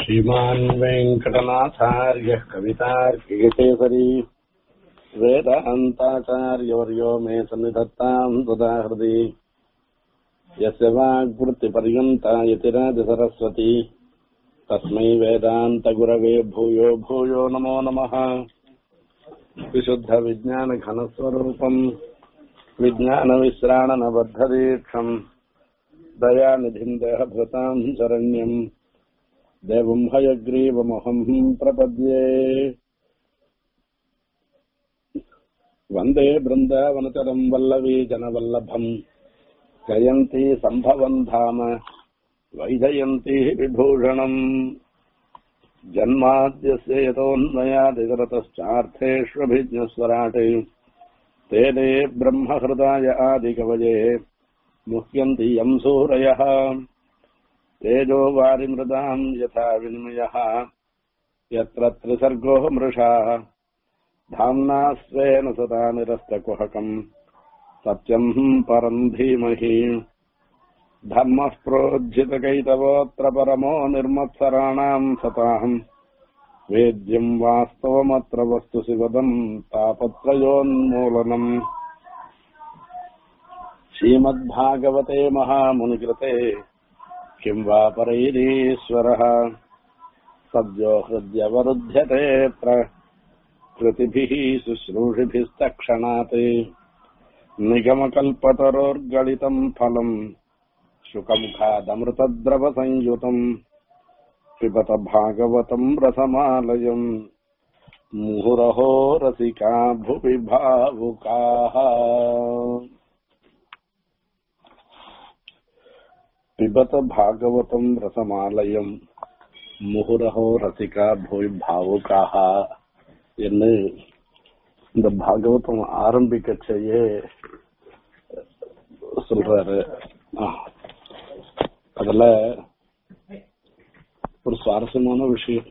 श्रीमान् वेङ्कटनाथार्यः कवितार्किकेसरी वेदान्ताचार्यवर्यो मे सन्निधत्ताम् तदाहृदि यस्य वाग्वृत्तिपर्यन्ता यतिराजसरस्वती तस्मै वेदान्तगुरवे भूयो भूयो नमो नमः विशुद्धविज्ञानघनस्वरूपम् विज्ञानविश्राणनबद्धदीक्षम् दयानिधिम् देहभृताम् शरण्यम् देवम् हयग्रीवमहम् प्रपद्ये वन्दे बृन्दावनचरम् वल्लवी जनवल्लभम् जयन्ती सम्भवम् धाम वैजयन्ती विभूषणम् जन्माद्यस्य यतोऽन्वयादिगरतश्चार्थेष्वभिज्ञस्वराटे तेने ब्रह्महृदाय आदिकवये मुह्यन्ति यम् सूरयः तेजो वारिमृदाम् यथा विनिमयः यत्र त्रिसर्गो मृषा धाम्ना स्वेन सदा निरस्तकुहकम् सत्यम् परम् धीमहि धर्मः प्रोज्झितकैतवोऽत्र परमो निर्मत्सराणाम् सताहम् वेद्यम् वास्तवमत्र वस्तु शिवदम् तापत्रयोन्मूलनम् श्रीमद्भागवते महामुनिकृते किम् वा परैरीश्वरः सद्यो हृद्यवरुध्यते प्रकृतिभिः शुश्रूषिभिस्तक्षणात् निगमकल्पतरोर्गलितम् फलम् शुकमुखादमृतद्रवसंयुतम् पिबत भागवतम् रसमालयम् मुहुरहो रसिका भुवि भावुकाः பிபத பாகவதம் ரசமாலயம் முகுரஹோ ரசிகா போய் பாவுகாக என்று இந்த பாகவதம் ஆரம்பிக்க செய்ய சொல்றாரு அதுல ஒரு சுவாரஸ்யமான விஷயம்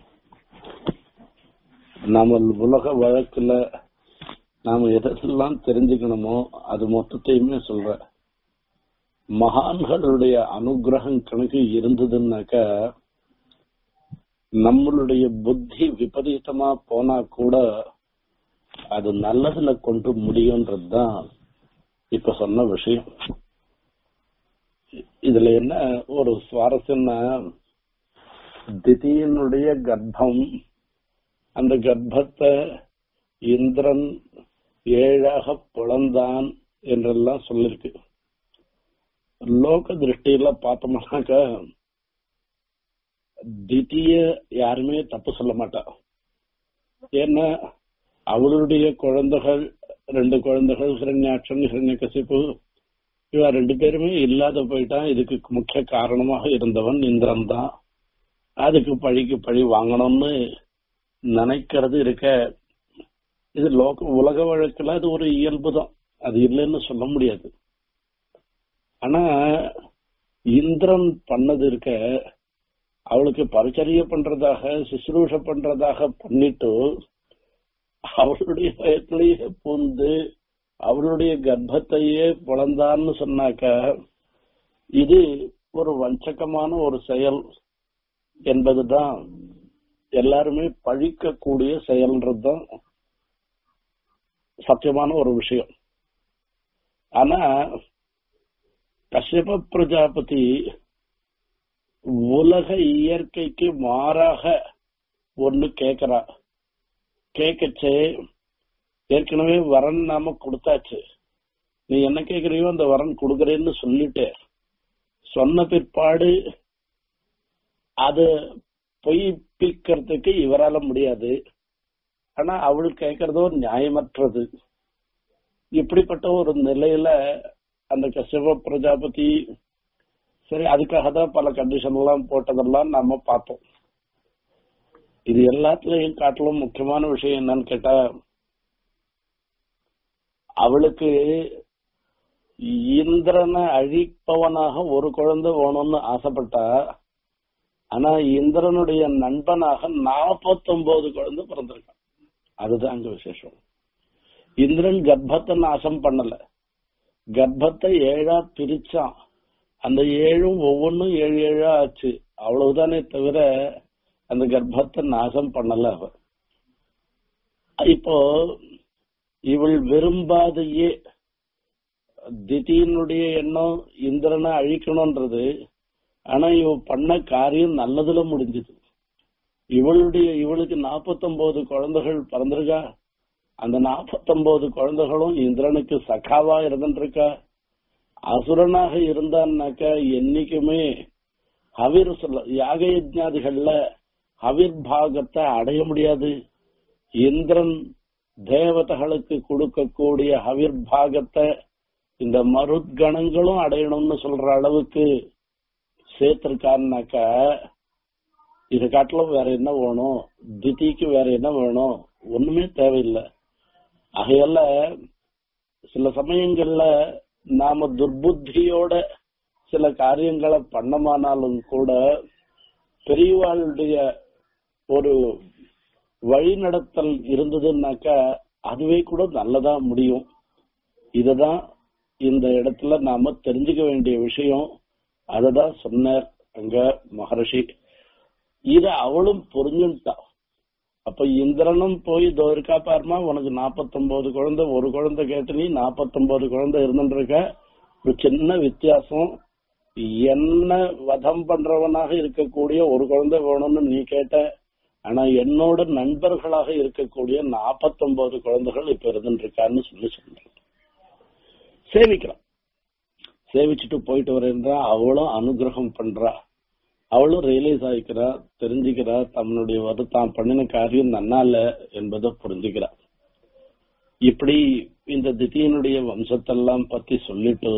நாம உலக வழக்குல நாம எதெல்லாம் தெரிஞ்சுக்கணுமோ அது மொத்தத்தையுமே சொல்ற மகான்களுடைய அனுகிரகம் கணக்கு இருந்ததுன்னாக்க நம்மளுடைய புத்தி விபரீதமா போனா கூட அது நல்லதுல கொண்டு முடியும்ன்றதுதான் இப்ப சொன்ன விஷயம் இதுல என்ன ஒரு சுவாரஸ்யம்னா திதியனுடைய கர்ப்பம் அந்த கர்ப்பத்தை இந்திரன் ஏழாக புலந்தான் என்றெல்லாம் சொல்லிருக்கு லோக திருஷ்டியில பார்த்தோம்னாக்க தித்திய யாருமே தப்பு சொல்ல மாட்டா ஏன்னா அவளுடைய குழந்தைகள் ரெண்டு குழந்தைகள் ஹிரண்யாட்சன் ஹிரண்யகசிப்பு இவ ரெண்டு பேருமே இல்லாத போயிட்டான் இதுக்கு முக்கிய காரணமாக இருந்தவன் இந்திரன் தான் அதுக்கு பழிக்கு பழி வாங்கணும்னு நினைக்கிறது இருக்க இது லோக உலக வழக்குல அது ஒரு இயல்பு தான் அது இல்லைன்னு சொல்ல முடியாது ஆனா இந்திரன் பண்ணது இருக்க அவளுக்கு பரிச்சரிய பண்றதாக சுசுரூஷ பண்றதாக பண்ணிட்டு அவளுடைய வயத்திலேயே பூந்து அவளுடைய கர்ப்பத்தையே பிளந்தான்னு சொன்னாக்க இது ஒரு வஞ்சகமான ஒரு செயல் என்பதுதான் எல்லாருமே பழிக்கக்கூடிய செயல்ன்றதுதான் சத்தியமான ஒரு விஷயம் ஆனா கஷ்யப பிரஜாபதி உலக இயற்கைக்கு மாறாக ஒண்ணு கேக்குறா கேக்கச்சே ஏற்கனவே வரன் நாம கொடுத்தாச்சு நீ என்ன கேக்குறியோ அந்த வரன் கொடுக்கறேன்னு சொல்லிட்டு சொன்ன பிற்பாடு அது பொய்ப்பிக்கிறதுக்கு இவரால முடியாது ஆனா அவள் கேட்கறதோ நியாயமற்றது இப்படிப்பட்ட ஒரு நிலையில அந்த கஷ்யப பிரஜாபதி சரி அதுக்காக தான் பல கண்டிஷன் எல்லாம் போட்டதெல்லாம் நாம பார்த்தோம் இது எல்லாத்துலயும் காட்டிலும் முக்கியமான விஷயம் என்னன்னு கேட்டா அவளுக்கு இந்திரனை அழிப்பவனாக ஒரு குழந்தை வேணும்னு ஆசைப்பட்டா ஆனா இந்திரனுடைய நண்பனாக நாற்பத்தொன்பது குழந்தை பிறந்திருக்கான் அதுதான் அங்க விசேஷம் இந்திரன் கர்ப்பத்தை நாசம் பண்ணல கர்ப்பத்தை ஏழா பிரிச்சான் அந்த ஏழும் ஒவ்வொன்றும் ஏழு ஏழா ஆச்சு அவ்வளவுதானே தவிர அந்த கர்ப்பத்தை நாசம் பண்ணல அவ இப்போ இவள் விரும்பாதையே திதியினுடைய எண்ணம் இந்திரனை அழிக்கணும்ன்றது ஆனா இவ பண்ண காரியம் நல்லதுல முடிஞ்சது இவளுடைய இவளுக்கு நாற்பத்தொன்பது குழந்தைகள் பிறந்திருக்கா அந்த நாற்பத்தொன்பது குழந்தைகளும் இந்திரனுக்கு சகாவா இருந்துருக்கா அசுரனாக இருந்தான்னாக்கா என்னைக்குமே ஹவிர் சொல்ல யாக யஜ்ஞாதிகள்ல ஹவிர் பாகத்தை அடைய முடியாது இந்திரன் தேவதைகளுக்கு கொடுக்கக்கூடிய ஹவிர் பாகத்தை இந்த மருத்கணங்களும் அடையணும்னு சொல்ற அளவுக்கு சேர்த்திருக்காருனாக்கா இதை காட்டிலும் வேற என்ன வேணும் திதிக்கு வேற என்ன வேணும் ஒண்ணுமே தேவையில்லை ஆகையால சில சமயங்கள்ல நாம துர்புத்தியோட சில காரியங்களை பண்ணமானாலும் கூட பெரியவாளுடைய ஒரு வழிநடத்தல் இருந்ததுன்னாக்கா அதுவே கூட நல்லதா முடியும் இததான் இந்த இடத்துல நாம தெரிஞ்சுக்க வேண்டிய விஷயம் அததான் சொன்னார் அங்க மகர்ஷி இத அவளும் புரிஞ்சுட்டா அப்ப இந்திரனும் போய் இதோ இருக்கா பாருமா உனக்கு நாப்பத்தொன்பது குழந்தை ஒரு குழந்தை கேட்டு நீ நாப்பத்தொன்பது குழந்தை இருந்துருக்க ஒரு சின்ன வித்தியாசம் என்ன வதம் பண்றவனாக இருக்கக்கூடிய ஒரு குழந்தை வேணும்னு நீ கேட்ட ஆனா என்னோட நண்பர்களாக இருக்கக்கூடிய நாப்பத்தொன்பது குழந்தைகள் இப்ப இருந்துருக்கான்னு சொல்லி சொல்றேன் சேவிக்கிறான் சேவிச்சுட்டு போயிட்டு வரேன்றா அவளும் அனுகிரகம் பண்றா அவளும் ரியலைஸ் ஆகிக்கிறா தெரிஞ்சுக்கிறா தன்னுடைய வந்து தான் பண்ணின காரியம் நன்னால என்பதை புரிஞ்சுக்கிறா இப்படி இந்த திதியனுடைய வம்சத்தெல்லாம் பத்தி சொல்லிட்டு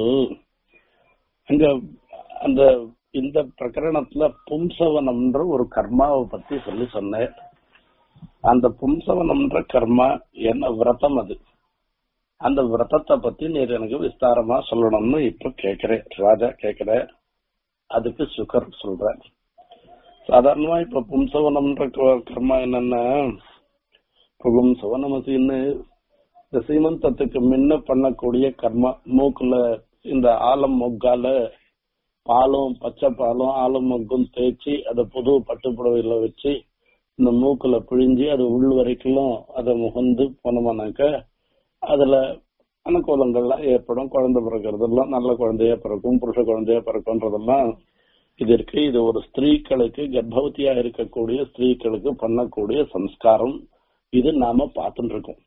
அங்க அந்த இந்த பிரகரணத்துல பும்சவனம்ன்ற ஒரு கர்மாவை பத்தி சொல்லி சொன்னேன் அந்த பும்சவனம்ன்ற கர்மா என்ன விரதம் அது அந்த விரதத்தை பத்தி நீர் எனக்கு விஸ்தாரமா சொல்லணும்னு இப்ப கேக்குறேன் ராஜா கேக்குற அதுக்கு சுகர் சொல்ற சாதாரணமா இப்ப பும்சவனம்ன்ற கர்மா என்னன்னா புகும் சவனமசின்னு இந்த சீமந்தத்துக்கு முன்ன பண்ணக்கூடிய கர்மா மூக்குல இந்த ஆலம் மொக்கால பாலும் பச்சை பாலும் ஆலம் மொக்கும் தேய்ச்சி அதை புது பட்டு புடவையில வச்சு இந்த மூக்குல பிழிஞ்சு அது உள் வரைக்கும் அதை முகந்து போனோம்னாக்க அதுல அனுகூலங்கள்லாம் ஏற்படும் குழந்தை பிறக்கிறதெல்லாம் நல்ல குழந்தையா பிறக்கும் புருஷ குழந்தையா பிறக்கும்ன்றதெல்லாம் இது இருக்கு இது ஒரு ஸ்திரீக்களுக்கு கர்ப்பவதியா இருக்கக்கூடிய ஸ்திரீக்களுக்கு பண்ணக்கூடிய சம்ஸ்காரம் இது நாம பார்த்துட்டு இருக்கோம்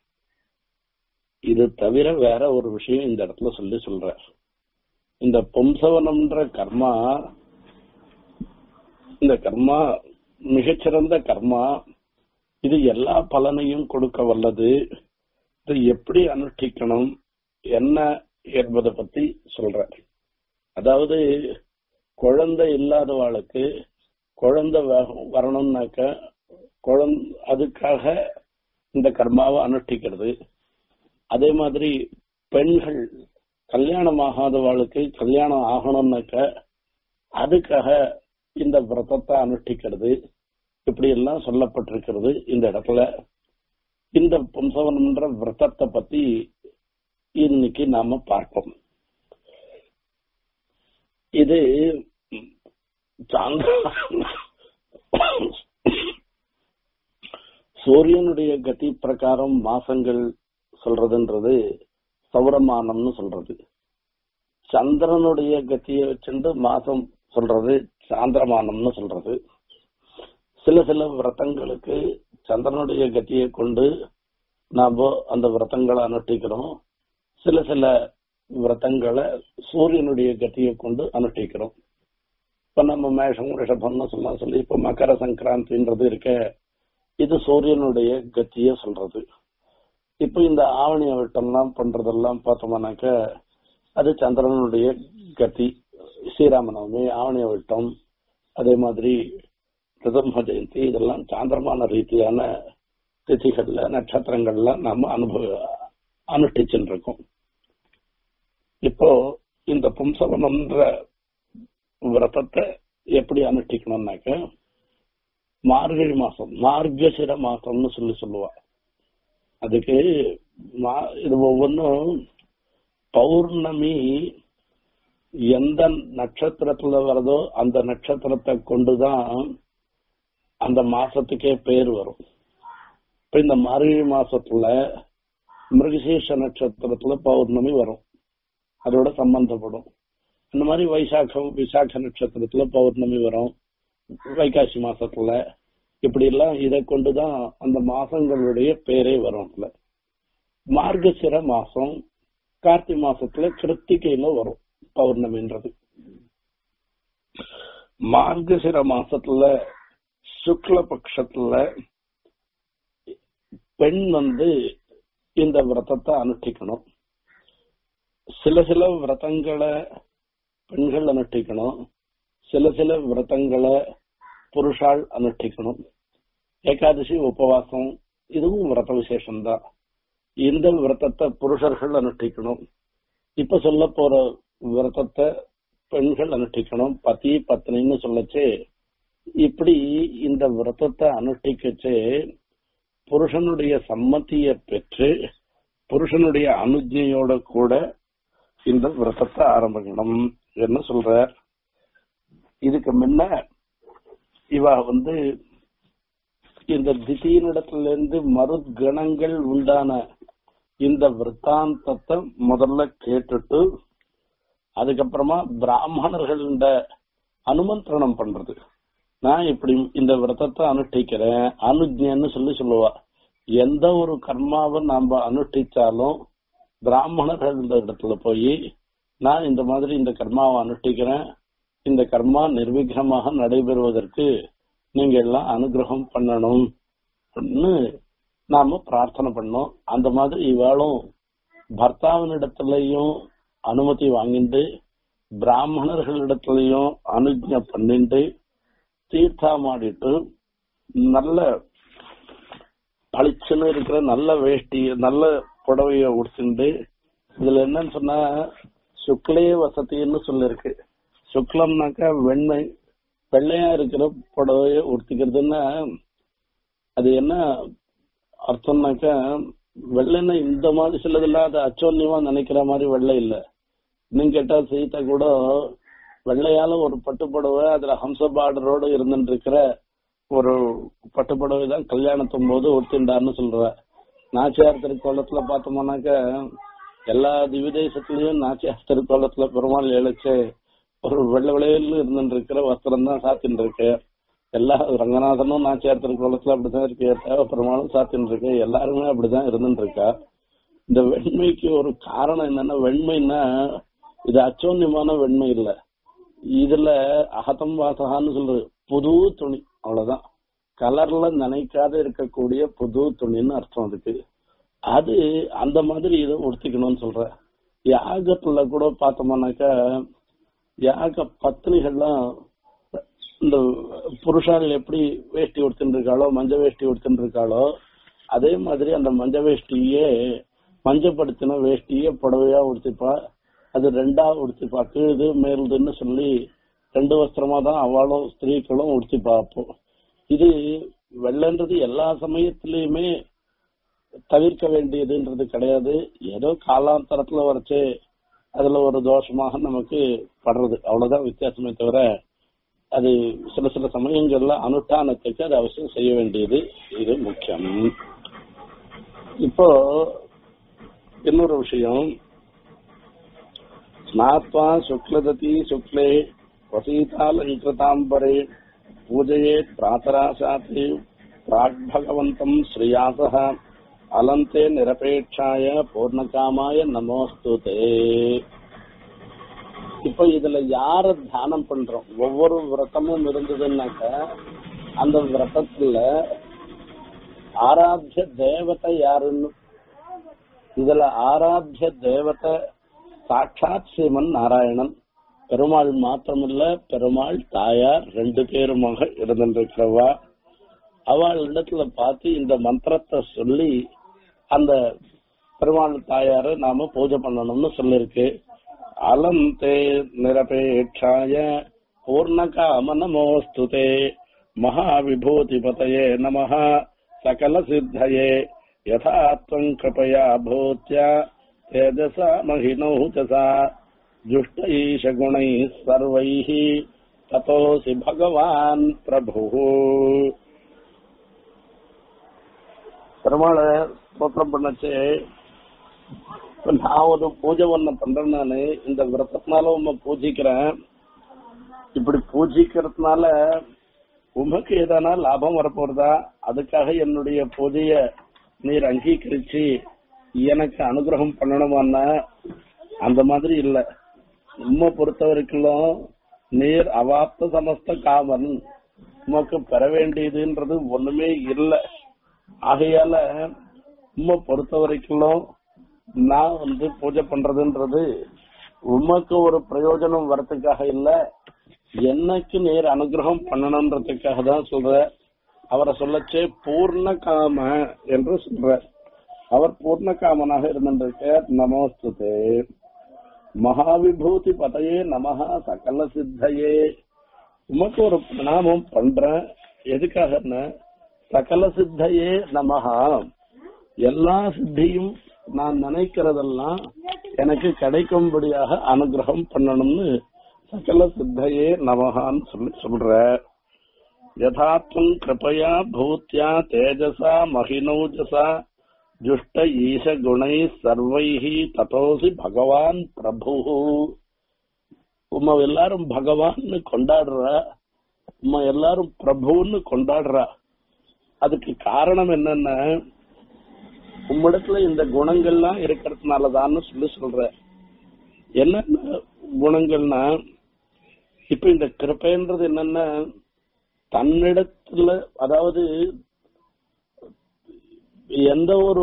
இது தவிர வேற ஒரு விஷயம் இந்த இடத்துல சொல்லி சொல்ற இந்த பும்சவனம்ன்ற கர்மா இந்த கர்மா மிகச்சிறந்த கர்மா இது எல்லா பலனையும் கொடுக்க வல்லது இதை எப்படி அனுஷ்டிக்கணும் என்ன என்பதை பத்தி சொல்ற அதாவது குழந்தை இல்லாதவாளுக்கு குழந்தை வரணும்னாக்க குழந்தை அதுக்காக இந்த கர்மாவை அனுஷ்டிக்கிறது அதே மாதிரி பெண்கள் கல்யாணம் ஆகாதவாளுக்கு கல்யாணம் ஆகணும்னாக்க அதுக்காக இந்த விரதத்தை அனுஷ்டிக்கிறது இப்படி எல்லாம் சொல்லப்பட்டிருக்கிறது இந்த இடத்துல இந்த பும்சவனம்ன்ற விரதத்தை பத்தி இன்னைக்கு நாம பார்ப்போம் இது சூரியனுடைய கதி பிரகாரம் மாசங்கள் சொல்றதுன்றது சௌரமானம்னு சொல்றது சந்திரனுடைய கத்தியை வச்சுட்டு மாசம் சொல்றது சாந்திரமானம்னு சொல்றது சில சில விரதங்களுக்கு சந்திரனுடைய கத்தியை கொண்டு நாம அந்த விரதங்களை அனுஷ்டிக்கிறோம் சில சில விரதங்களை சூரியனுடைய கத்தியை கொண்டு அனுஷ்டிக்கிறோம் இப்ப நம்ம மேஷம் ரிஷபம்னு சொல்லலாம் சொல்லி இப்ப மகர சங்கராந்தின்றது இருக்க இது சூரியனுடைய கத்திய சொல்றது இப்ப இந்த ஆவணி விட்டம்லாம் பண்றதெல்லாம் பார்த்தோம்னாக்க அது சந்திரனுடைய கத்தி ஸ்ரீராமநவமி ஆவணி விட்டம் அதே மாதிரி பிரதம ஜெயந்தி இதெல்லாம் சாந்திரமான ரீதியான திதிகள்ல நட்சத்திரங்கள்ல நம்ம அனுபவ அனுஷ்டிச்சுட்டு இருக்கோம் இப்போ இந்த பும்சவனம்ன்ற விரதத்தை எப்படி அனுஷ்டிக்கணும்னாக்க மார்கழி மாசம் மார்கசிர மாசம்னு சொல்லி சொல்லுவா அதுக்கு இது ஒவ்வொன்றும் பௌர்ணமி எந்த நட்சத்திரத்துல வரதோ அந்த நட்சத்திரத்தை கொண்டுதான் அந்த மாசத்துக்கே பேர் வரும் இப்ப இந்த மார்கழி மாசத்துல மிருகசீர்ஷ நட்சத்திரத்துல பௌர்ணமி வரும் அதோட சம்பந்தப்படும் இந்த மாதிரி வைசாக்கம் விசாக நட்சத்திரத்துல பௌர்ணமி வரும் வைகாசி மாசத்துல இப்படி எல்லாம் இதை கொண்டுதான் அந்த மாசங்களுடைய பேரே வரும்ல மார்கசிர மாசம் கார்த்தி மாசத்துல கிருத்திகையில வரும் பௌர்ணமின்றது மார்கசிர மாசத்துல சுக்ல பட்சத்துல பெண் வந்து இந்த விரதத்தை அனுஷ்டிக்கணும் சில சில விரதங்களை பெண்கள் அனுஷ்டிக்கணும் சில சில விரதங்களை புருஷால் அனுஷ்டிக்கணும் ஏகாதசி உபவாசம் இதுவும் விரத விசேஷம்தான் இந்த விரதத்தை புருஷர்கள் அனுஷ்டிக்கணும் இப்ப சொல்ல போற விரதத்தை பெண்கள் அனுஷ்டிக்கணும் பதி பத்னின்னு சொல்லச்சு இப்படி இந்த விரதத்தை அனுஷ்டிக்கச்சு புருஷனுடைய சம்மதியை பெற்று புருஷனுடைய அனுஜையோட கூட இந்த விரதத்தை ஆரம்பிக்கணும் என்ன சொல்ற இதுக்கு முன்ன இவ வந்து இந்த திடீரிடத்துல இருந்து மறுகணங்கள் உண்டான இந்த விற்த்தாந்தத்தை முதல்ல கேட்டுட்டு அதுக்கப்புறமா பிராமணர்கள அனுமந்திரணம் பண்றது நான் இப்படி இந்த விரதத்தை அனுஷ்டிக்கிறேன் அனுஜ்ஞன்னு சொல்லி சொல்லுவா எந்த ஒரு கர்மாவை நாம அனுஷ்டிச்சாலும் பிராமணர்கள் இடத்துல போய் நான் இந்த மாதிரி இந்த கர்மாவை அனுஷ்டிக்கிறேன் இந்த கர்மா நிர்விக்னமாக நடைபெறுவதற்கு நீங்க எல்லாம் அனுகிரகம் பண்ணணும் நாம பிரார்த்தனை பண்ணோம் அந்த மாதிரி இவாளும் பர்த்தாவினிடத்துலயும் அனுமதி வாங்கிட்டு பிராமணர்களிடத்துலயும் அனுஜ்ஞை பண்ணிட்டு தீர்த்தாமாடிட்டு நல்ல பளிச்சுன்னு இருக்கிற நல்ல வேஷ்டி நல்ல புடவைய உடுத்திண்டு இதுல என்னன்னு சொன்னா சுக்லே வசதின்னு சொல்லிருக்கு சுக்லம்னாக்கா வெண்மை வெள்ளையா இருக்கிற புடவைய உடுத்திக்கிறதுன்னா அது என்ன அர்த்தம்னாக்கா வெள்ளைன்னா இந்த மாதிரி சிலதெல்லாம் அது அச்சோன்யமா நினைக்கிற மாதிரி வெள்ளை இல்ல இன்னும் கேட்டா சீதா கூட வெள்ளையால ஒரு பட்டுப்புடவை அதுல ஹம்ச பார்டரோடு இருந்துட்டு இருக்கிற ஒரு பட்டுப்புடவை தான் கல்யாணத்தும் போது ஒருத்தின்டார்னு சொல்ற நாச்சியார் திருக்கோலத்துல பார்த்தோம்னாக்க எல்லா திவிதேசத்திலயும் நாச்சியார் திருக்கோலத்துல பெருமாள் எழுச்சு ஒரு வெள்ளை விளையல் இருந்துட்டு இருக்கிற வஸ்திரம் தான் சாத்தின்னு இருக்கு எல்லா ரங்கநாதனும் நாச்சியார் திருக்கோலத்துல அப்படிதான் இருக்கு தேவ பெருமாளும் சாத்தின்னு இருக்கு எல்லாருமே அப்படிதான் இருந்துட்டு இருக்கா இந்த வெண்மைக்கு ஒரு காரணம் என்னன்னா வெண்மைன்னா இது அச்சோன்யமான வெண்மை இல்ல இதுல அகதம் வாசகான்னு சொல்றது புது துணி அவ்வளவுதான் கலர்ல நினைக்காத இருக்கக்கூடிய புது துணின்னு அர்த்தம் அதுக்கு அது அந்த மாதிரி இதை உடுத்திக்கணும்னு சொல்ற யாகத்துல கூட பார்த்தோம்னாக்கா யாக பத்னிகள்லாம் இந்த புருஷால் எப்படி வேஷ்டி உடுத்துட்டு இருக்காளோ மஞ்ச வேஷ்டி உடுத்துட்டு இருக்காளோ அதே மாதிரி அந்த மஞ்ச வேஷ்டியே மஞ்சப்படுத்தின வேஷ்டியே புடவையா உடுத்திப்பா அது ரெண்டா உடுத்திப்பா கீழுது மேலுதுன்னு சொல்லி ரெண்டு வஸ்திரமா தான் அவளும் ஸ்திரீக்களும் உடுத்திப்பா அப்போ இது வெள்ளன்றது எல்லா சமயத்திலயுமே தவிர்க்க வேண்டியதுன்றது கிடையாது ஏதோ காலாந்தரத்துல வரைச்சு அதுல ஒரு தோஷமாக நமக்கு படுறது அவ்வளவுதான் வித்தியாசமே தவிர அது சில சில சமயங்கள்ல அனுஷ்டானத்துக்கு அது அவசியம் செய்ய வேண்டியது இது முக்கியம் இப்போ இன்னொரு விஷயம் ஸ்நாத்வா சுக்லததி சுக்லே வசீதாலங்கிருதாம்பரே பூஜையேத் பிராத்தராசாத்தி பிராக்பகவந்தம் ஸ்ரீயாசः அலந்தே நிரபேட்சாய பூர்ணகாமாய நமோஸ்துதே இப்ப இதுல யார தியானம் பண்றோம் ஒவ்வொரு விரதமும் இருந்ததுன்னாக்க அந்த விரதத்துல ஆராத்திய தேவதை யாருன்னு இதுல ஆராத்திய தேவதை சாட்சாத் ஸ்ரீமன் நாராயணன் பெருமாள் மாத்திரமில்ல பெருமாள் தாயார் ரெண்டு பேருமாக இருந்திருக்கிறவா அவள் இடத்துல பார்த்து இந்த மந்திரத்தை சொல்லி அந்த பெருமாள் தாயார நாம பூஜை பண்ணணும்னு சொல்லிருக்கு அலந்தே நிரபேட்சாய பூர்ணகாம நமோஸ்துதே மகாவிபூதிபதயே நம சகல சித்தயே யதாத்வம் கிருபயா பூத்யா தேஜசா மகினௌச்சசா जुष्ट ईश गुणैः सर्वैः ततोऽसि भगवान् प्रभुः பெருமாளை ஸ்தோத்திரம் பண்ணச்சு இப்ப நான் ஒரு பூஜை ஒண்ணு பண்றேன் நானு இந்த விரதத்தினால உண்மை பூஜிக்கிறேன் இப்படி பூஜிக்கிறதுனால உமக்கு ஏதானா லாபம் வரப்போறதா அதுக்காக என்னுடைய பூஜைய நீர் அங்கீகரிச்சு எனக்கு அனுகிரகம் பண்ணணுமான்னா அந்த மாதிரி இல்ல உண்மை பொறுத்த வரைக்கும் நீர் அவாப்த சமஸ்த காமன் உமக்கு பெற வேண்டியதுன்றது ஒண்ணுமே இல்லை ஆகையால உண்மை பொறுத்த வரைக்கும் நான் வந்து பூஜை பண்றதுன்றது உமக்கு ஒரு பிரயோஜனம் வரத்துக்காக இல்ல எனக்கு நேர் அனுகிரகம் பண்ணணுன்றதுக்காக தான் சொல்ற அவரை சொல்லச்சே பூர்ண காம என்று சொல்ற அவர் பூர்ண காமனாக இருந்திருக்க நமோஸ்துதே மகாவிபூதி பதையே நமஹா சகல சித்தையே உமக்கு ஒரு பிரணாமம் பண்றேன் எதுக்காகன்னா சகல சித்தையே நமஹா எல்லா சித்தியும் நான் நினைக்கிறதெல்லாம் எனக்கு கிடைக்கும்படியாக அனுகிரகம் பண்ணணும்னு சகல சித்தையே நமகான்னு சொல்லி சொல்ற யதாத்மம் கிருபையா பூத்தியா தேஜசா மகினௌஜசா ஜுஷ்ட ஈச குணை சர்வைஹி ததோசி பகவான் பிரபு உம்ம எல்லாரும் பகவான்னு கொண்டாடுறா உம்ம எல்லாரும் பிரபுன்னு கொண்டாடுறா அதுக்கு காரணம் என்னன்னா உம்மிடத்துல இந்த குணங்கள்லாம் இருக்கிறதுனாலதான்னு சொல்லி சொல்ற என்னென்ன குணங்கள்னா இப்ப இந்த கிருப்பைன்றது என்னன்னா தன்னிடத்துல அதாவது எந்த ஒரு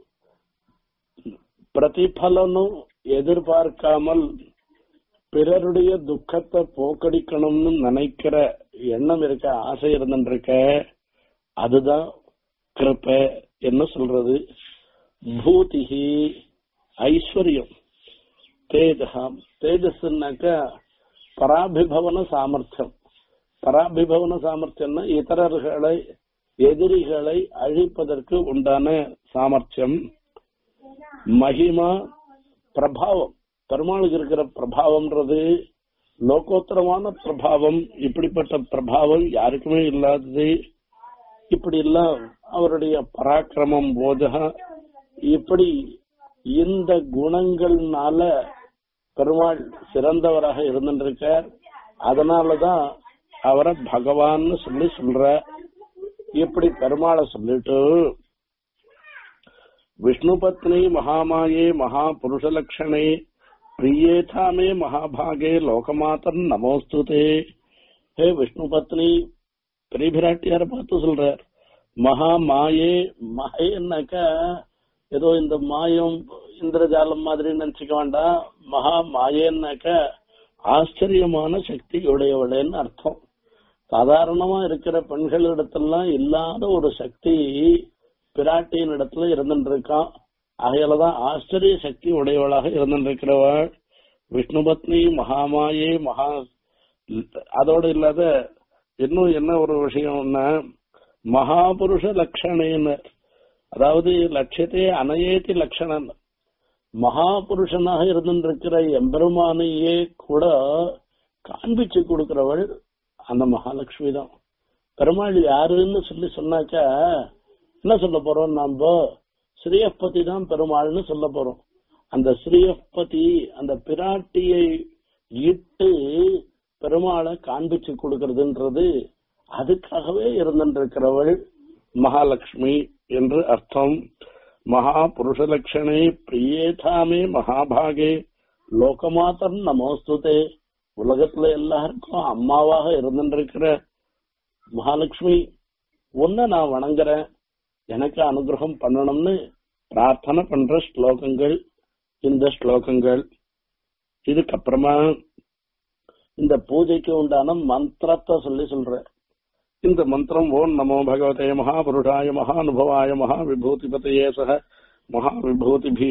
பிரதிபலனும் எதிர்பார்க்காமல் பிறருடைய துக்கத்தை போக்கடிக்கணும்னு நினைக்கிற எண்ணம் இருக்க ஆசை இருந்துருக்க அதுதான் கிருப்பை என்ன சொல்றது பூதிகி ஐஸ்வர்யம் தேஜகம் தேஜஸ்னாக்க பராபிபவன சாமர்த்தியம் பராபிபவன சாமர்த்தியம்னா இதரர்களை எதிரிகளை அழிப்பதற்கு உண்டான சாமர்த்தியம் மகிமா பிரபாவம் பெருமாளுக்கு இருக்கிற பிரபாவம்ன்றது லோகோத்தரமான பிரபாவம் இப்படிப்பட்ட பிரபாவம் யாருக்குமே இல்லாதது இப்படி எல்லாம் அவருடைய பராக்கிரமம் போஜகா இப்படி இந்த குணங்கள்னால பெருமாள் சிறந்தவராக இருந்திருக்கார் அதனாலதான் அவரை பகவான்னு சொல்லி சொல்ற இப்படி பெருமாளை சொல்லிட்டு விஷ்ணு பத்னி மகாமாயே மகா புருஷ லட்சணே பிரியேதாமே மகாபாகே லோகமாதன் நமோஸ்துதே ஹே விஷ்ணு பத்னி பெரிய பிராட்டியார பார்த்து சொல்றார் மகா மாயே மகைன்னாக்கா ஏதோ இந்த மாயம் இந்திரஜாலம் மாதிரி நினைச்சுக்க வேண்டாம் மகா மாயேன்னாக்க ஆச்சரியமான சக்தி உடையவளேன்னு அர்த்தம் சாதாரணமா இருக்கிற பெண்களிடத்தெல்லாம் இல்லாத ஒரு சக்தி பிராட்டியின் இடத்துல இருந்துட்டு இருக்கான் ஆகையாலதான் ஆச்சரிய சக்தி உடையவளாக இருந்திருக்கிறவள் விஷ்ணு பத்னி மகாமாயே மகா அதோடு இல்லாத இன்னும் என்ன ஒரு விஷயம்னா மகாபுருஷ லட்சணேன்னு அதாவது லட்சியத்தை அனையேத்தி லட்சணம் மகாபுருஷனாக இருந்திருக்கிற எம்பெருமானையே கூட காண்பிச்சு கொடுக்கிறவள் அந்த மகாலட்சுமி தான் பெருமாள் யாருன்னு சொல்லி சொன்னாக்கா என்ன சொல்ல போறோம் நாம ஸ்ரீயப்பதி தான் பெருமாள்னு சொல்ல போறோம் அந்த ஸ்ரீயப்பதி அந்த பிராட்டியை இட்டு பெருமாளை காண்பிச்சு கொடுக்கறதுன்றது அதுக்காகவே இருந்திருக்கிறவள் மகாலட்சுமி என்று அர்த்தம் மகா புருஷ லட்சணே பிரியேதாமே மகாபாகே லோகமாதன் நமோஸ்துதே உலகத்துல எல்லாருக்கும் அம்மாவாக இருந்திருக்கிற மகாலட்சுமி உன்னை நான் வணங்குறேன் எனக்கு அனுகிரகம் பண்ணணும்னு பிரார்த்தனை பண்ற ஸ்லோகங்கள் இந்த ஸ்லோகங்கள் இதுக்கப்புறமா இந்த பூஜைக்கு உண்டான மந்திரத்தை சொல்லி சொல்ற இந்த மந்திரம் ஓம் நமோ பகவதே மகாபுருஷாய மகானுபவாய மகாவிபூதிபதையே சக மகாவிபூதிபி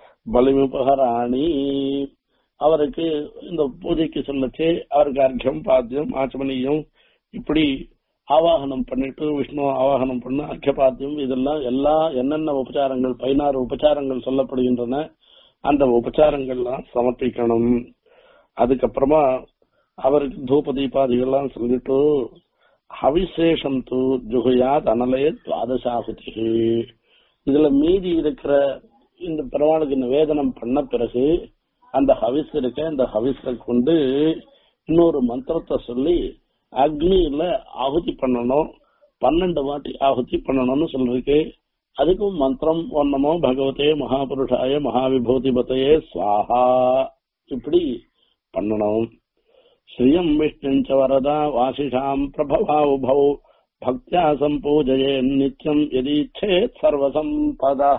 பலிமுபகராணி அவருக்கு இந்த பூஜைக்கு சொல்லச்சு அவருக்கு அர்க்கியம் பாத்தியம் ஆச்சமனியம் இப்படி ஆவாகனம் பண்ணிட்டு விஷ்ணு ஆவாகனம் பண்ண அர்க்கிய பாத்தியம் இதெல்லாம் எல்லா என்னென்ன உபச்சாரங்கள் பதினாறு உபச்சாரங்கள் சொல்லப்படுகின்றன அந்த உபச்சாரங்கள்லாம் சமர்ப்பிக்கணும் அதுக்கப்புறமா அவருக்கு தூப தீபாதிகள்லாம் சொல்லிட்டு ஹவிசேஷம் தூ ஜுகுயாத் அனலே துவாதசாகுதி இதுல மீதி இருக்கிற இந்த பெருமாளுக்கு நிவேதனம் பண்ண பிறகு அந்த ஹவிஸ் இருக்க அந்த ஹவிஸை கொண்டு இன்னொரு மந்திரத்தை சொல்லி அக்னியில ஆகுதி பண்ணணும் பன்னெண்டு வாட்டி ஆகுதி பண்ணணும்னு சொல்லிருக்கு அதுக்கும் மந்திரம் ஒன்னமோ பகவதே மகாபுருஷாய மகாவிபூதிபதையே சுவாஹா இப்படி பண்ணணும் ஸ்ரீயம் விஷ்ணுஞ்ச வரதா வாசிஷாம் பிரபவா உபௌ பக்தியா சம்பூஜயே நித்தியம் எதீச்சேத் சர்வசம்பதா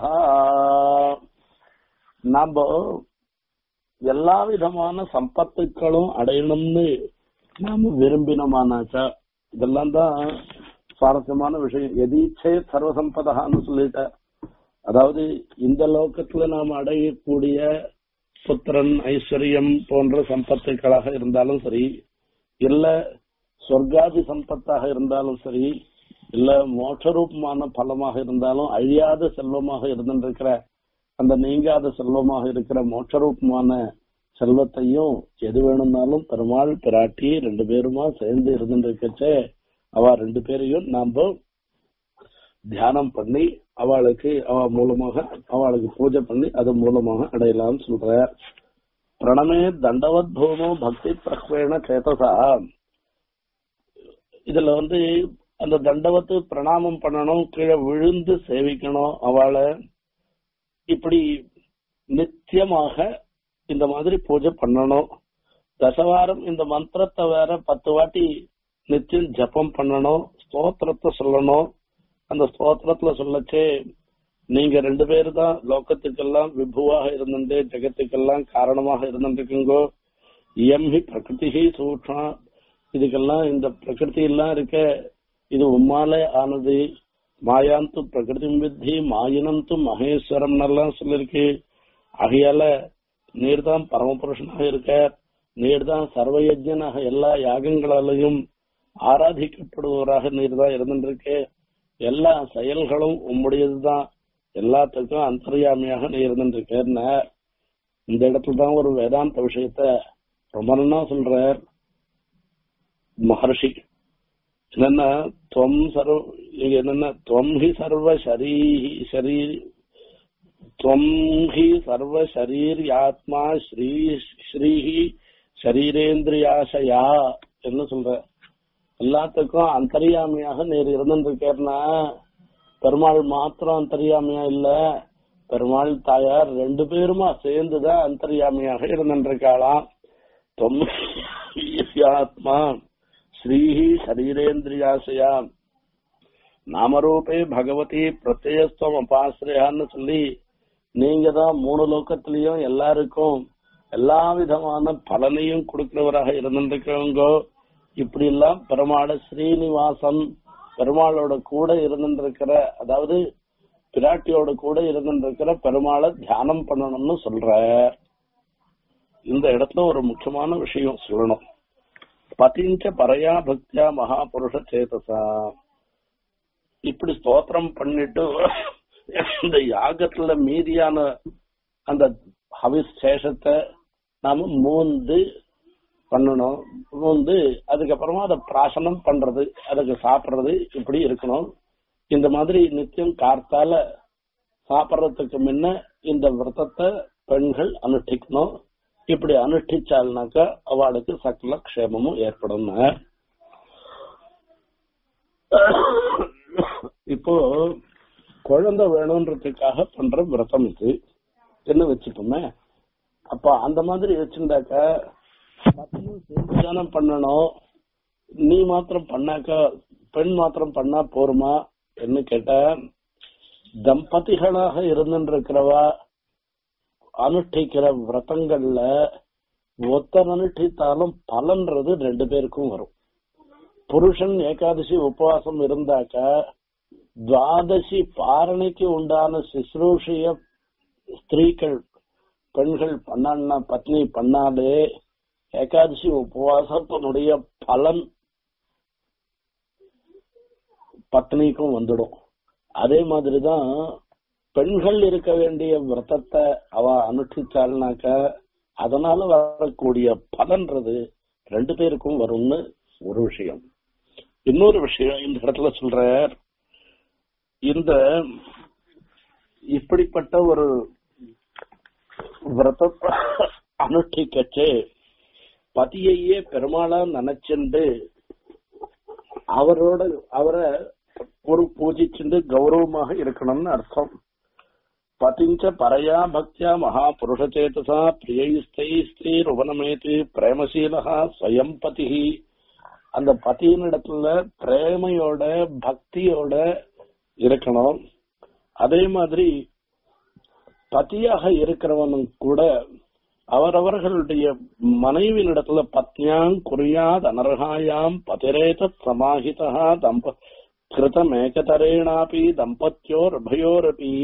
நம்ம எல்லா விதமான சம்பத்துக்களும் அடையணும்னு நாம விரும்பினோமானாச்சா இதெல்லாம் தான் சுவாரஸ்யமான விஷயம் எதீச்சே சர்வசம்பதான்னு சொல்லிட்ட அதாவது இந்த லோகத்துல நாம் அடையக்கூடிய புத்திரன் ஐஸ்வர்யம் போன்ற சம்பத்துக்களாக இருந்தாலும் சரி இல்ல சொர்க்காதி சம்பத்தாக இருந்தாலும் சரி இல்ல மோட்சரூபமான பலமாக இருந்தாலும் அழியாத செல்வமாக இருந்திருக்கிற அந்த நீங்காத செல்வமாக இருக்கிற மோட்சரூபமான செல்வத்தையும் எது வேணும்னாலும் பெருமாள் பிராட்டி ரெண்டு பேருமா சேர்ந்து இருந்துருக்கச்சே அவ ரெண்டு பேரையும் நாம தியானம் பண்ணி அவளுக்கு அவ மூலமாக அவளுக்கு பூஜை பண்ணி அது மூலமாக அடையலாம் சொல்ற பிரணமே தண்டவத் பூமோ பக்தி பிரக்வேண சேதசா இதுல வந்து அந்த தண்டவத்து பிரணாமம் பண்ணணும் கீழே விழுந்து சேவிக்கணும் அவளை இப்படி நித்தியமாக இந்த மாதிரி பூஜை பண்ணணும் தசவாரம் இந்த மந்திரத்தை வேற பத்து வாட்டி நித்தியம் ஜபம் பண்ணணும் ஸ்தோத்திரத்தை சொல்லணும் அந்த ஸ்தோத்திரத்துல சொல்லச்சே நீங்க ரெண்டு பேரு தான் லோகத்துக்கெல்லாம் விபுவாக இருந்துட்டு ஜெகத்துக்கெல்லாம் காரணமாக இருந்துருக்குங்கோ எம்ஹி பிரகிருதி சூக்ஷம் இதுக்கெல்லாம் இந்த பிரகிருதி எல்லாம் இருக்க இது உம்மாலே ஆனது மாயாந்து பிரகிருதி வித்தி மாயினம் து மகேஸ்வரம் எல்லாம் சொல்லிருக்கு ஆகையால நீர் தான் பரமபுருஷனாக இருக்க நீர் தான் சர்வயஜனாக எல்லா யாகங்களாலையும் ஆராதிக்கப்படுபவராக நீர் தான் இருந்துருக்கு எல்லா செயல்களும் உம்முடையதுதான் எல்லாத்துக்கும் அந்தர்யாமியாக நீ இருந்துருக்கேன்னு இந்த இடத்துல தான் ஒரு வேதாந்த விஷயத்த ரொம்ப நல்லா சொல்றார் மகர்ஷி என்னன்னா துவம் சர்வ இங்க என்னன்னா துவம் ஹி சர்வ சரீ சரீ துவம் ஹி சர்வ சரீர் ஆத்மா ஸ்ரீ ஸ்ரீஹி சரீரேந்திரியாசயா என்ன சொல்ற எல்லாத்துக்கும் அந்தரியாமியாக நீர் இருந்துருக்கேன்னா பெருமாள் மாத்திரம் அந்தரியாமியா இல்ல பெருமாள் தாயார் ரெண்டு பேருமா சேர்ந்துதான் அந்தரியாமியாக இருந்துருக்காளாம் ஆத்மா ஸ்ரீஹி சரீரேந்திரியாசயா நாமரூபே பகவதி பிரத்யஸ்தம் அபாசிரியான்னு சொல்லி நீங்க தான் மூணு லோக்கத்திலையும் எல்லாருக்கும் எல்லா விதமான பலனையும் கொடுக்கிறவராக இருந்திருக்கிறவங்க இப்படி எல்லாம் பெருமாள ஸ்ரீனிவாசன் பெருமாளோட கூட இருந்துருக்கிற அதாவது பிராட்டியோட கூட இருந்துருக்கிற பெருமாளை தியானம் பண்ணணும்னு சொல்ற இந்த இடத்துல ஒரு முக்கியமான விஷயம் சொல்லணும் பதிஞ்ச பரையா பக்தியா மகாபுருஷ சேதசா இப்படி ஸ்தோத்திரம் பண்ணிட்டு இந்த யாகத்துல மீதியான அந்த ஹவிஸ் சேஷத்தை நாம மூந்து பண்ணணும் மூந்து அதுக்கப்புறமா அதை பிராசனம் பண்றது அதுக்கு சாப்பிடுறது இப்படி இருக்கணும் இந்த மாதிரி நித்தியம் கார்த்தால சாப்பிடுறதுக்கு முன்ன இந்த விரதத்தை பெண்கள் அனுஷ்டிக்கணும் இப்படி அனுஷ்டிச்சால்னாக்கா அவளுக்கு சகல க்ஷேமமும் ஏற்படும் இப்போ குழந்தை வேணும்ன்றதுக்காக பண்ற விரதம் இது என்ன வச்சுப்போமே அப்ப அந்த மாதிரி வச்சிருந்தாக்க பசங்களும் சேர்ந்து தானே பண்ணணும் நீ மாத்திரம் பண்ணாக்கா பெண் மாத்திரம் பண்ணா போருமா என்ன கேட்டா தம்பதிகளாக இருந்துருக்கிறவா அனுஷ்டிக்கிற விரதங்கள்ல ஒத்தர் அனுஷ்டித்தாலும் பலன்றது ரெண்டு பேருக்கும் வரும் புருஷன் ஏகாதசி உபவாசம் இருந்தாக்க துவாதசி பாரணைக்கு உண்டான சிசுரூஷிய ஸ்திரீகள் பெண்கள் பண்ணா பத்னி பண்ணாலே ஏகாதசி உபவாசத்தினுடைய பலன் பத்னிக்கும் வந்துடும் அதே மாதிரிதான் பெண்கள் இருக்க வேண்டிய விரதத்தை அவ அனுஷ்டிச்சாள்னாக்க அதனால வரக்கூடிய பலன்றது ரெண்டு பேருக்கும் வரும்னு ஒரு விஷயம் இன்னொரு விஷயம் இந்த இடத்துல சொல்ற இந்த இப்படிப்பட்ட ஒரு விரதத்தை அனுஷ்டிக்கச்சு பதியையே பெருமாளா நினைச்சுண்டு அவரோட அவரை ஒரு பூஜிச்சுண்டு கௌரவமாக இருக்கணும்னு அர்த்தம் பதிஞ்ச பரையா பக்தியா மகாபுருஷச்சேதசா பிரியஸ்தை ஸ்திரீ ருவனமேத்து பிரேமசீலகா ஸ்வயம் பதி அந்த பதியின் இடத்துல பிரேமையோட பக்தியோட இருக்கணும் அதே மாதிரி பதியாக இருக்கிறவனும் கூட அவரவர்களுடைய மனைவியிடத்துல பத்னியாம் குறியாத் அனர்ஹாயாம் பதிரேத சமாஹிதா தம்ப கிருதம் ஏகதரேணாபி தம்பத்தியோர்பயோரபி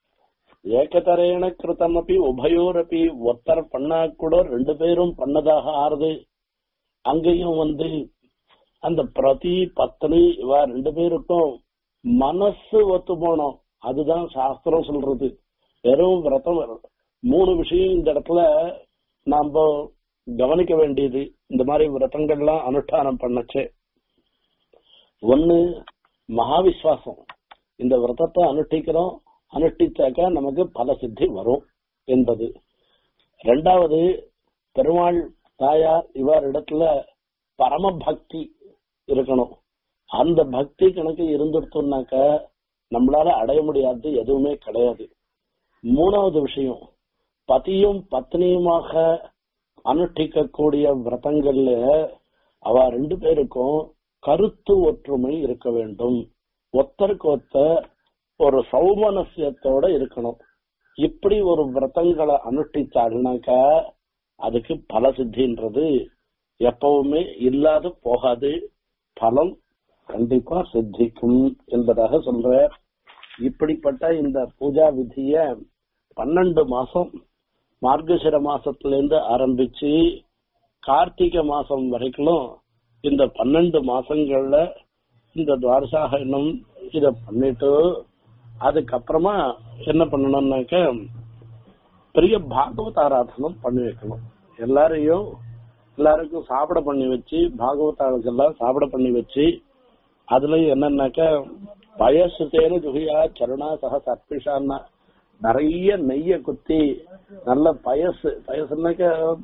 ஏகதரேன கிருதமபி உபயோரபி ஒருத்தர் பண்ணா கூட ரெண்டு பேரும் பண்ணதாக ஆறுது அங்கேயும் வந்து அந்த பிரதி பத்னி இவ ரெண்டு பேருக்கும் மனசு ஒத்து போனோம் அதுதான் சாஸ்திரம் சொல்றது வெறும் விரதம் மூணு விஷயம் இந்த இடத்துல நாம கவனிக்க வேண்டியது இந்த மாதிரி விரதங்கள்லாம் அனுஷ்டானம் பண்ணச்சே ஒன்னு மகாவிஸ்வாசம் இந்த விரதத்தை அனுஷ்டிக்கிறோம் அனுஷ்டிச்சாக்கா நமக்கு பல சித்தி வரும் என்பது ரெண்டாவது பெருமாள் தாயார் இவர் இடத்துல பரம பக்தி இருக்கணும் அந்த பக்தி கணக்கு இருந்துட்டோம்னாக்க நம்மளால அடைய முடியாது எதுவுமே கிடையாது மூணாவது விஷயம் பதியும் பத்னியுமாக அனுஷ்டிக்கக்கூடிய விரதங்கள்ல அவ ரெண்டு பேருக்கும் கருத்து ஒற்றுமை இருக்க வேண்டும் ஒத்தருக்கு ஒத்தர் ஒரு சௌமனசியத்தோட இருக்கணும் இப்படி ஒரு விரதங்களை அனுஷ்டிச்சாருனாக்க அதுக்கு பல சித்தின்றது எப்பவுமே இல்லாத போகாது பலம் கண்டிப்பா சித்திக்கும் என்பதாக சொல்ற இப்படிப்பட்ட இந்த பூஜா விதிய பன்னெண்டு மாசம் மார்கசிர மாசத்துல இருந்து ஆரம்பிச்சு கார்த்திகை மாசம் வரைக்கும் இந்த பன்னெண்டு மாசங்கள்ல இந்த துவாரசாகனம் இத பண்ணிட்டு அதுக்கப்புறமா என்ன பண்ணணும்னாக்க பெரிய பாகவத ஆராதனம் பண்ணி வைக்கணும் எல்லாரையும் எல்லாருக்கும் சாப்பிட பண்ணி வச்சு பாகவதாளுக்கெல்லாம் சாப்பிட பண்ணி வச்சு அதுல என்னன்னாக்க பயசுதேன ஜுகியா சருணா சக சர்பிஷான்னா நிறைய நெய்ய குத்தி நல்ல பயசு பயசுனாக்க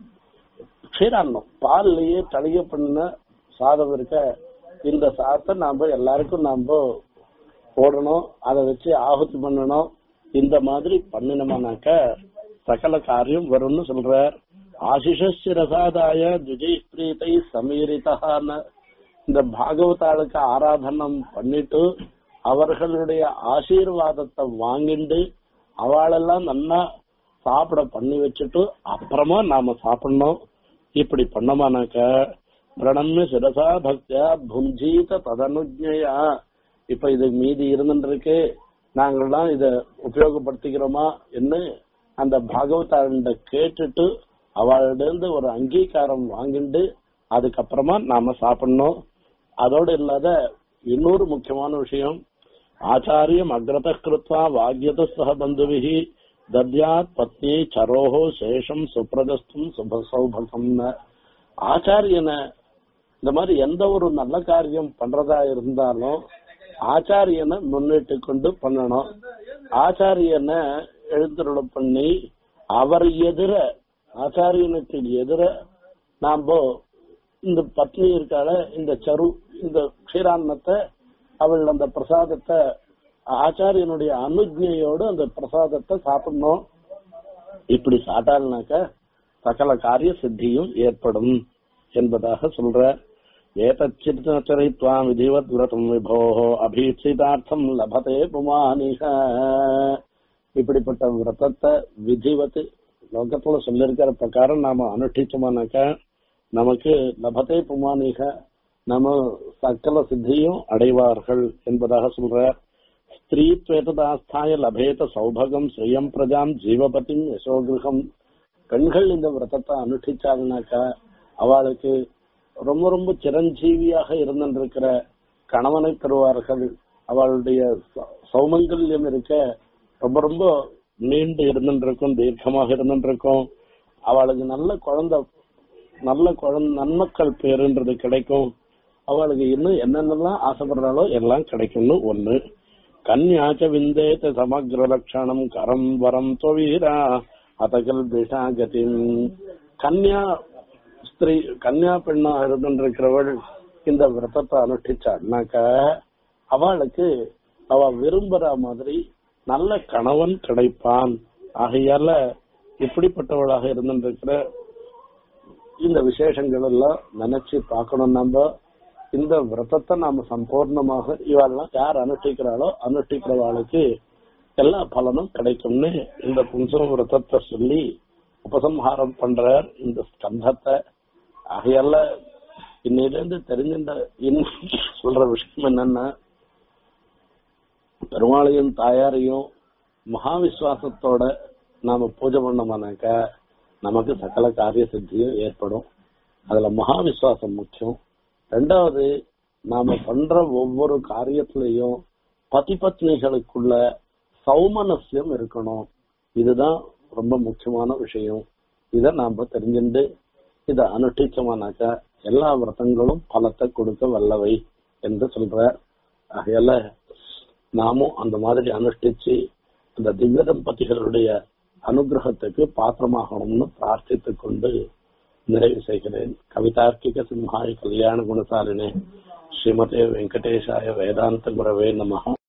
க்ஷீரான்னம் பால்லயே தளிக பண்ண சாதம் இருக்க இந்த சாதத்தை நாம எல்லாருக்கும் நாம போடணும் அதை வச்சு ஆகுதி பண்ணணும் இந்த மாதிரி பண்ணினோம்னாக்க சகல காரியம் வரும்னு சொல்றார் ஆசிஷஸ்ய ரசாதாய துஜை பிரீத்தை சமீரிதான இந்த பாகவதாளுக்கு ஆராதனம் பண்ணிட்டு அவர்களுடைய ஆசீர்வாதத்தை வாங்கிண்டு அவளெல்லாம் நல்லா சாப்பிட பண்ணி வச்சுட்டு அப்புறமா நாம சாப்பிடணும் இப்படி பண்ணோமானாக்க பிரணம்ய சிரசா பக்தியா புஞ்சீத ததனுஜயா இப்ப இது மீதி இருந்துருக்கு நாங்கள்லாம் இத உபயோகப்படுத்திக்கிறோமா என்ன அந்த பாகவதாண்ட கேட்டுட்டு அவளிடம் ஒரு அங்கீகாரம் வாங்கிண்டு அதுக்கப்புறமா நாம சாப்பிடணும் அதோடு இல்லாத இன்னொரு முக்கியமான விஷயம் ஆச்சாரியம் அக்ரத கிருத்வா வாக்கியத சக பந்துவிகி தத்யாத் பத்னி சரோஹோ சேஷம் சுப்ரதஸ்தும் சுப சௌபகம் ஆச்சாரியனை இந்த மாதிரி எந்த ஒரு நல்ல காரியம் பண்றதா இருந்தாலும் ஆச்சாரியனை முன்னிட்டு கொண்டு பண்ணணும் ஆச்சாரியனை எழுந்தருள பண்ணி அவர் எதிர ஆச்சாரியனுக்கு எதிர நாம இந்த பத்னி இருக்கால இந்த சரு இந்த க்ஷீரான்னத்தை அவள் அந்த பிரசாதத்தை ஆச்சாரியனுடைய அனுஜையோடு அந்த பிரசாதத்தை சாப்பிடணும் இப்படி சாப்பிட்டால்னாக்க சகல காரிய சித்தியும் ஏற்படும் என்பதாக சொல்ற ஏதச்சிரித்வா விதிவத் விரதம் விபோ அபீட்சிதார்த்தம் லபதே புமானிக இப்படிப்பட்ட விரதத்தை விதிவத் லோகத்துல சொல்லிருக்கிற பிரகாரம் நாம அனுஷ்டிச்சோமானாக்க நமக்கு லபதே புமானிக நம்ம சகல சித்தியும் அடைவார்கள் என்பதாக சொல்ற ஸ்திரீத்வேதாஸ்தாய லபேத சௌபகம் ஸ்ரீயம் பிரஜாம் ஜீவபதிம் யசோகிருகம் பெண்கள் இந்த விரதத்தை அனுஷ்டிச்சாங்கனாக்கா அவளுக்கு ரொம்ப ரொம்ப சிரஞ்சீவியாக இருந்திருக்கிற கணவனை பெறுவார்கள் அவளுடைய சௌ- சௌமங்கல்யம் இருக்க ரொம்ப ரொம்ப நீண்டு இருந்துருக்கும் தீர்க்கமாக இருந்துருக்கும் அவளுக்கு நல்ல குழந்தை நல்ல குழந்தை நன்மக்கள் பேருன்றது கிடைக்கும் அவளுக்கு இன்னும் என்னென்னலாம் ஆசைப்படுறாளோ எல்லாம் கிடைக்கும்னு ஒண்ணு கன்யாச்ச விந்தேத சமக்ர லட்சணம் கரம் வரம் தொவீரா அதகல் கதிம் கன்யா ஸ்திரீ கன்யா பெண்ணாக இருந்திருக்கிறவள் இந்த விரதத்தை அனுஷ்டிச்சாள்னாக்க அவளுக்கு அவ விரும்புற மாதிரி நல்ல கணவன் கிடைப்பான் ஆகையால இப்படிப்பட்டவளாக இருந்திருக்கிற இந்த விசேஷங்கள் எல்லாம் நினைச்சு பார்க்கணும் நம்ம இந்த விரதத்தை நாம சம்பூர்ணமாக இவாள்லாம் யார் அனுஷ்டிக்கிறாளோ அனுஷ்டிக்கிறவாளுக்கு எல்லா பலனும் கிடைக்கும்னு இந்த பும்சம் விரதத்தை சொல்லி உபசம்ஹாரம் பண்றார் இந்த ஸ்கந்தத்தை ஆகையால இன்னையிலிருந்து தெரிஞ்சின்ற இன்னும் சொல்ற விஷயம் என்னன்னா பெருமாளையும் தாயாரையும் மகாவிஸ்வாசத்தோட நாம பூஜை பண்ணோம்னாக்க நமக்கு சகல காரிய சித்தியும் ஏற்படும் அதுல மகாவிஸ்வாசம் முக்கியம் ரெண்டாவது நாம பண்ற ஒவ்வொரு காரியத்திலையும் பதி பத்னிகளுக்குள்ள சௌமனசியம் இருக்கணும் இதுதான் ரொம்ப முக்கியமான விஷயம் இத நாம தெரிஞ்சுட்டு இத அனுஷ்டிச்சோம்னாக்கா எல்லா விரதங்களும் பலத்தை கொடுக்க வல்லவை என்று சொல்ற ஆகையால நாமும் அந்த மாதிரி அனுஷ்டிச்சு அந்த திவ்ய தம்பதிகளுடைய அனுகிரகத்துக்கு பாத்திரமாகணும்னு பிரார்த்தித்துக் கொண்டு நிறைவு செய்கிறேன் கவிதார்க்கிக சிம்ஹாய கல்யாண குணசாலினே ஸ்ரீமதே வெங்கடேஷாய வேதாந்த குரவே நமஹ